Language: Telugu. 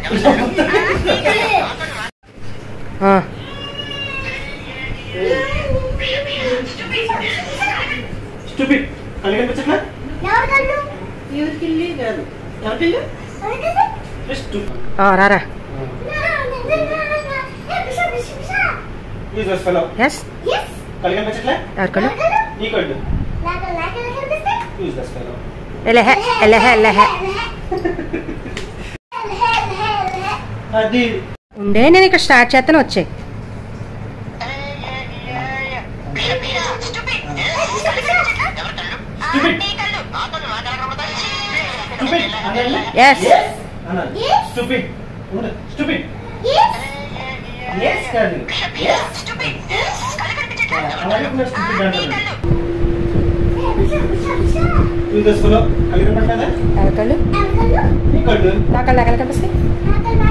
ఆ, స్టూపిడ్ కళ్ళు కనిపించట్లా ఎవరికెళ్ళి కాదు ఎవరికెళ్ళి స్టూపిడ్ ఆ, రారా యూజ్లెస్ ఫెలో ఎస్ కళ్ళు కనిపించట్లా ఎవరి కళ్ళు నీ కళ్ళు యూజ్లెస్ ఫెలో ఎలహే ఎలహే ఎలహే అది ఉండే నేను ఇక్కడ స్టార్ట్ చేస్తాను వచ్చాయి స్టూపిడ్ అనాలి Yes. అనాలి స్టూపిడ్ ఉండు స్టూపిడ్ ఎస్ కాదు అలాగే స్టూపిడ్ అంటారు యూజ్లెస్ ఫెలో కళ్ళు కనపట్లేదా ఎవరి కళ్ళు నీ కళ్ళు నా కళ్ళు ఎక్కడ కనిపిస్తాయి